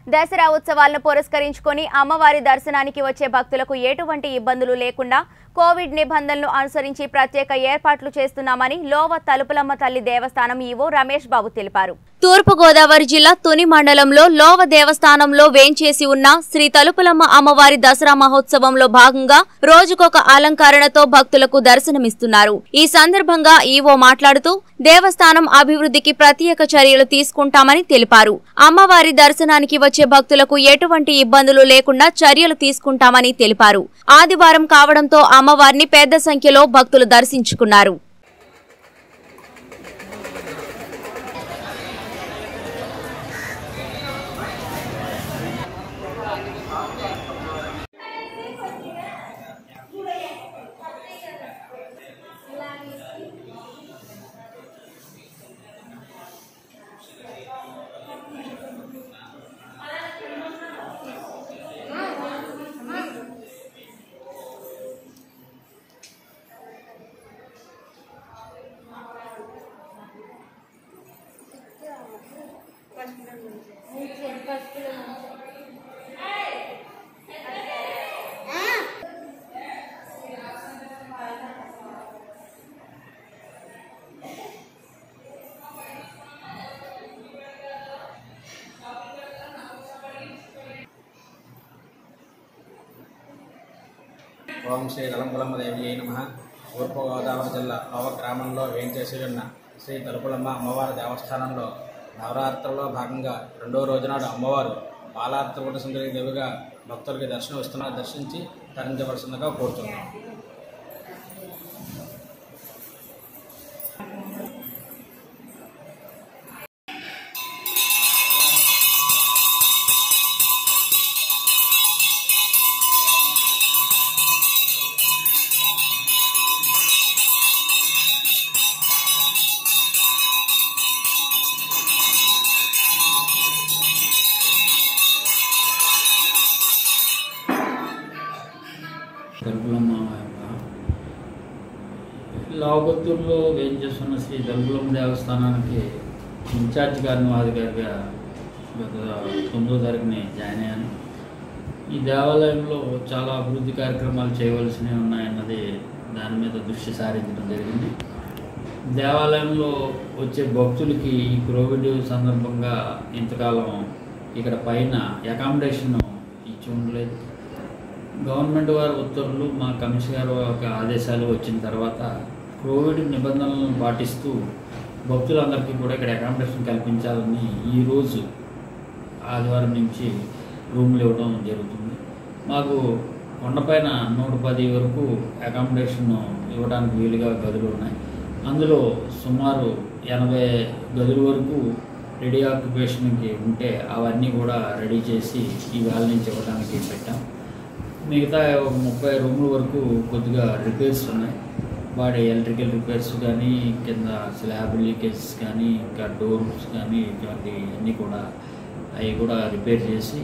దసరా ఉత్సవాలను పురస్కరించుకొని అమ్మవారి దర్శనానికి వచ్చే భక్తులకు ఎటువంటి ఇబ్బందులు లేకుండా కోవిడ్ నిబంధనలు అనుసరించి ప్రత్యేక ఏర్పాట్లు చేస్తున్నామని లోవ తలుపులమ్మ తల్లి దేవస్థానం ఈవో రమేష్ బాబు తెలిపారు తూర్పుగోదావరి జిల్లా తుని మండలంలో లోవ దేవస్థానంలో వేంచేసి ఉన్న శ్రీ తలుపులమ్మ అమ్మవారి దసరా మహోత్సవంలో భాగంగా రోజుకొక అలంకరణతో భక్తులకు దర్శనమిస్తున్నారు ఈ సందర్భంగా ఈవో మాట్లాడుతూ దేవస్థానం అభివృద్ధికి ప్రత్యేక చర్యలు తీసుకుంటామని తెలిపారు అమ్మవారి దర్శనానికి వచ్చే భక్తులకు ఎటువంటి ఇబ్బందులు లేకుండా చర్యలు తీసుకుంటామని తెలిపారు ఆదివారం కావడంతో అమ్మవారిని పెద్ద సంఖ్యలో భక్తులు దర్శించుకున్నారు ఓం శ్రీ తలంపులమ్మ దేవి నమ తూర్పుగోదావరి జిల్లా లోవ గ్రామంలో వేంచేసి ఉన్న శ్రీ తలుపులమ్మ అమ్మవారి దేవస్థానంలో నవరాత్రుల్లో భాగంగా రెండో రోజు నాడు అమ్మవారు బాలాత్రిపుట సుందరి దేవిగా భక్తులకి దర్శనం ఇస్తున్న దర్శించి తరించవలసిందిగా కోరుతున్నాం దల్గులమ్మ లావకొత్తూరులో వేయించేస్తున్న శ్రీ దల్గులమ్మ దేవస్థానానికి ఇన్ఛార్జ్ కార్యనిర్వాధికారిగా గత తొమ్మిదో తారీఖుని జాయిన్ అయ్యాను ఈ దేవాలయంలో చాలా అభివృద్ధి కార్యక్రమాలు చేయవలసినవి ఉన్నాయన్నది దాని మీద దృష్టి సారించడం జరిగింది దేవాలయంలో వచ్చే భక్తులకి ఈ కోవిడ్ సందర్భంగా ఇంతకాలం ఇక్కడ పైన అకామిడేషన్ ఇచ్చి ఉండలేదు గవర్నమెంట్ వారి ఉత్తర్వులు మా కమిషనర్ యొక్క ఆదేశాలు వచ్చిన తర్వాత కోవిడ్ నిబంధనలను పాటిస్తూ భక్తులందరికీ కూడా ఇక్కడ అకామిడేషన్ కల్పించాలని ఈరోజు ఆదివారం నుంచి రూమ్లు ఇవ్వడం జరుగుతుంది మాకు కొండపైన నూట పది వరకు అకామిడేషన్ ఇవ్వడానికి వీలుగా గదులు ఉన్నాయి అందులో సుమారు ఎనభై గదుల వరకు రెడీ ఆక్యుపేషన్కి ఉంటే అవన్నీ కూడా రెడీ చేసి ఈ వేళ నుంచి ఇవ్వడానికి పెట్టాం మిగతా ఒక ముప్పై రూముల వరకు కొద్దిగా రిపేర్స్ ఉన్నాయి వాడి ఎలక్ట్రికల్ రిపేర్స్ కానీ కింద స్లాబ్ లీకేజెస్ కానీ ఇంకా డోర్స్ కానీ ఇటువంటి అన్నీ కూడా అవి కూడా రిపేర్ చేసి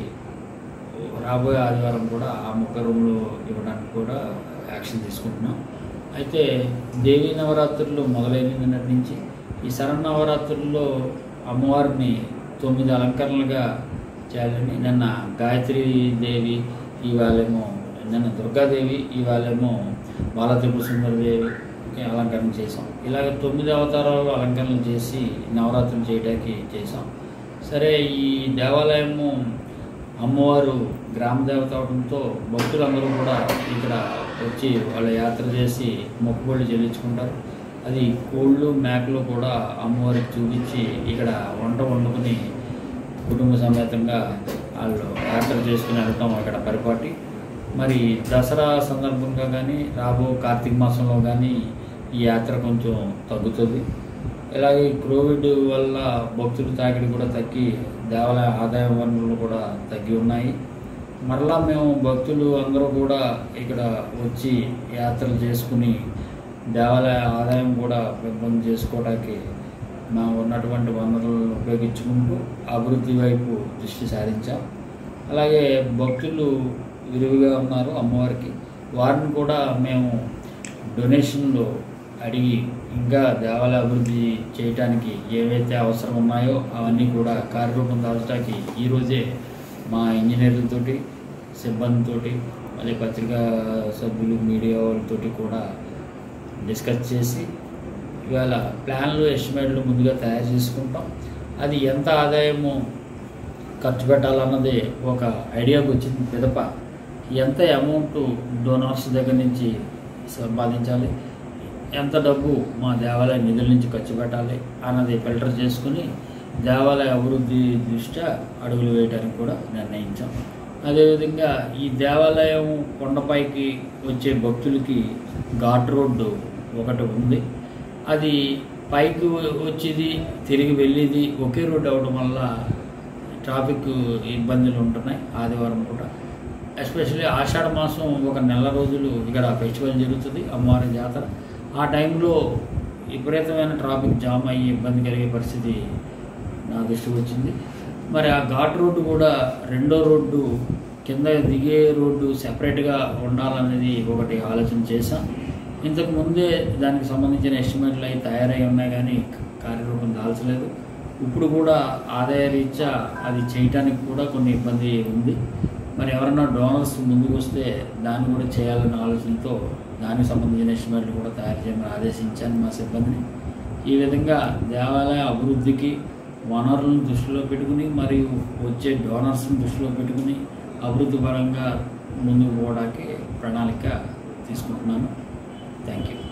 రాబోయే ఆదివారం కూడా ఆ ముప్పై రూములు ఇవ్వడానికి కూడా యాక్షన్ తీసుకుంటున్నాం అయితే దేవీ నవరాత్రులు మొదలైన నిన్నటి నుంచి ఈ శరన్నవరాత్రుల్లో అమ్మవారిని తొమ్మిది అలంకరణలుగా చేయాలని నిన్న గాయత్రి దేవి ఇవాళేమో నిన్న దుర్గాదేవి ఇవాళేమో బాలత్రిపుర సుందరదేవి అలంకరణ చేసాం ఇలాగ తొమ్మిది అవతారాలు అలంకరణలు చేసి నవరాత్రులు చేయడానికి చేసాం సరే ఈ దేవాలయము అమ్మవారు గ్రామ దేవత అవడంతో భక్తులందరూ కూడా ఇక్కడ వచ్చి వాళ్ళ యాత్ర చేసి మొక్కుబళ్ళు చెల్లించుకుంటారు అది కోళ్ళు మేకలు కూడా అమ్మవారికి చూపించి ఇక్కడ వంట వండుకుని కుటుంబ సమేతంగా వాళ్ళు యాత్ర చేసుకుని వెళ్తాం అక్కడ పరిపాటి మరి దసరా సందర్భంగా కానీ రాబో కార్తీక మాసంలో కానీ ఈ యాత్ర కొంచెం తగ్గుతుంది ఇలాగే ఈ కోవిడ్ వల్ల భక్తుల తాకిడి కూడా తగ్గి దేవాలయ ఆదాయ వనరులు కూడా తగ్గి ఉన్నాయి మరలా మేము భక్తులు అందరూ కూడా ఇక్కడ వచ్చి యాత్రలు చేసుకుని దేవాలయ ఆదాయం కూడా పెంపొంది చేసుకోవడానికి మా ఉన్నటువంటి వనరులను ఉపయోగించుకుంటూ అభివృద్ధి వైపు దృష్టి సారించాం అలాగే భక్తులు విరివిగా ఉన్నారు అమ్మవారికి వారిని కూడా మేము డొనేషన్లు అడిగి ఇంకా దేవాలయ అభివృద్ధి చేయడానికి ఏవైతే అవసరం ఉన్నాయో అవన్నీ కూడా కార్యరూపం దాల్చడానికి ఈరోజే మా ఇంజనీర్లతోటి సిబ్బందితోటి అదే పత్రికా సభ్యులు మీడియా వాళ్ళతోటి కూడా డిస్కస్ చేసి ఇవాళ ప్లాన్లు ఎస్టిమేట్లు ముందుగా తయారు చేసుకుంటాం అది ఎంత ఆదాయము ఖర్చు పెట్టాలన్నది ఒక ఐడియాకి వచ్చింది పిదప ఎంత అమౌంట్ డోనార్స్ దగ్గర నుంచి సంపాదించాలి ఎంత డబ్బు మా దేవాలయ నిధుల నుంచి ఖర్చు పెట్టాలి అన్నది ఫిల్టర్ చేసుకుని దేవాలయ అభివృద్ధి దృష్ట్యా అడుగులు వేయడానికి కూడా నిర్ణయించాం అదేవిధంగా ఈ దేవాలయం కొండపైకి వచ్చే భక్తులకి ఘాట్ రోడ్డు ఒకటి ఉంది అది పైకి వచ్చేది తిరిగి వెళ్ళేది ఒకే రోడ్డు అవడం వల్ల ట్రాఫిక్ ఇబ్బందులు ఉంటున్నాయి ఆదివారం కూడా ఎస్పెషల్లీ ఆషాఢ మాసం ఒక నెల రోజులు ఇక్కడ ఫెస్టివల్ జరుగుతుంది అమ్మవారి జాతర ఆ టైంలో విపరీతమైన ట్రాఫిక్ జామ్ అయ్యి ఇబ్బంది కలిగే పరిస్థితి నా దృష్టికి వచ్చింది మరి ఆ ఘాట్ రోడ్డు కూడా రెండో రోడ్డు కింద దిగే రోడ్డు సెపరేట్గా ఉండాలనేది ఒకటి ఆలోచన చేశాం ఇంతకు ముందే దానికి సంబంధించిన ఎస్టిమేట్లు అవి తయారై ఉన్నాయి కానీ కార్యరూపం దాల్చలేదు ఇప్పుడు కూడా ఆదాయ రీత్యా అది చేయటానికి కూడా కొన్ని ఇబ్బంది ఉంది మరి ఎవరైనా డోనర్స్ ముందుకు వస్తే దాన్ని కూడా చేయాలన్న ఆలోచనతో దానికి సంబంధించిన ఎస్టిమేట్లు కూడా తయారు చేయమని ఆదేశించాను మా సిబ్బందిని ఈ విధంగా దేవాలయ అభివృద్ధికి వనరులను దృష్టిలో పెట్టుకుని మరియు వచ్చే డోనర్స్ని దృష్టిలో పెట్టుకుని అభివృద్ధి పరంగా ముందుకు పోవడానికి ప్రణాళిక తీసుకుంటున్నాను థ్యాంక్ యూ